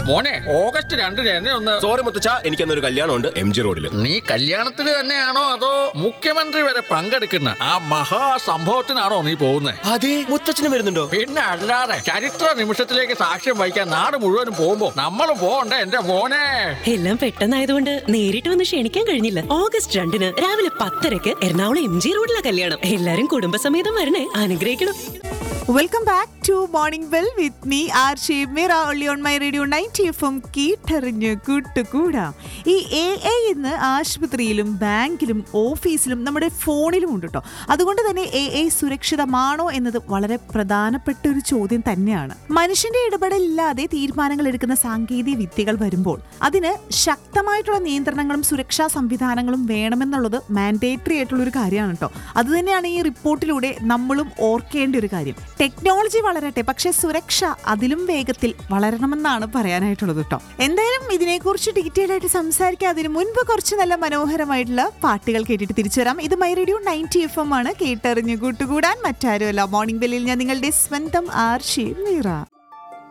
മോനെ ഓഗസ്റ്റ് രണ്ടിന് എന്നെ ഒന്ന് സോറി മുത്തച്ഛ എനിക്കന്നൊരു കല്യാണമുണ്ട് എം ജി റോഡിൽ നീ കല്യാണത്തിന് തന്നെയാണോ അതോ മുഖ്യമന്ത്രി വരെ പങ്കെടുക്കുന്ന ആ മഹാസംഭവത്തിനാണോ നീ പോകുന്നത് അതെ മുത്തച്ഛന് വരുന്നുണ്ടോ പിന്നെ അല്ലാതെ ചരിത്ര നിമിഷത്തിലേക്ക് സാക്ഷ്യം വഹിക്കാൻ നാട് മുഴുവനും പോകുമ്പോ നമ്മൾ പോകണ്ടേ എന്റെ മോനെ എല്ലാം പെട്ടെന്നായതുകൊണ്ട് നേരിട്ട് വന്ന് ക്ഷണിക്കാൻ കഴിഞ്ഞില്ല ഓഗസ്റ്റ് രണ്ടിന് രാവിലെ പത്തരക്ക് എറണാകുളം എം ജി റോഡിലെ കല്യാണം എല്ലാരും കുടുംബസമേതം വരണേ അനുഗ്രഹിക്കണം welcome back to morning well with me R Shimeera ഒള്ളി on my radio ninety FM എം കീട്ടറിഞ്ഞ് കൂട്ടുകൂടാം ഈ എ ഐ ഇന്ന് ആശുപത്രിയിലും ബാങ്കിലും ഓഫീസിലും നമ്മുടെ ഫോണിലും ഉണ്ട് കേട്ടോ അതുകൊണ്ട് തന്നെ എ ഐ സുരക്ഷിതമാണോ എന്നത് വളരെ പ്രധാനപ്പെട്ട ഒരു ചോദ്യം തന്നെയാണ് മനുഷ്യന്റെ ഇടപെടലില്ലാതെ തീരുമാനങ്ങൾ എടുക്കുന്ന സാങ്കേതിക വിദ്യകൾ വരുമ്പോൾ അതിന് ശക്തമായിട്ടുള്ള നിയന്ത്രണങ്ങളും സുരക്ഷാ സംവിധാനങ്ങളും വേണമെന്നുള്ളത് മാൻഡേറ്ററി ആയിട്ടുള്ള ഒരു കാര്യമാണ് കേട്ടോ അത് തന്നെയാണ് ഈ റിപ്പോർട്ടിലൂടെ നമ്മളും ഓർക്കേണ്ട ഒരു കാര്യം ടെക്നോളജി വളരട്ടെ പക്ഷെ സുരക്ഷ അതിലും വേഗത്തിൽ വളരണമെന്നാണ് പറയാനായിട്ടുള്ളത് കേട്ടോ എന്തായാലും ഇതിനെക്കുറിച്ച് ഡീറ്റെയിൽ ആയിട്ട് സംസാരിക്കാൻ അതിന് മുൻപ് കുറച്ച് നല്ല മനോഹരമായിട്ടുള്ള പാട്ടുകൾ കേട്ടിട്ട് തിരിച്ചു വരാം ഇത് മൈ റേഡിയോ നയൻറ്റി എഫ് എം ആണ് കേട്ടറിഞ്ഞ് കൂട്ടുകൂടാൻ മറ്റാരുമല്ല മോർണിംഗ് ബെല്ലിൽ ഞാൻ നിങ്ങളുടെ സ്വന്തം ആർ ഷീ മീറ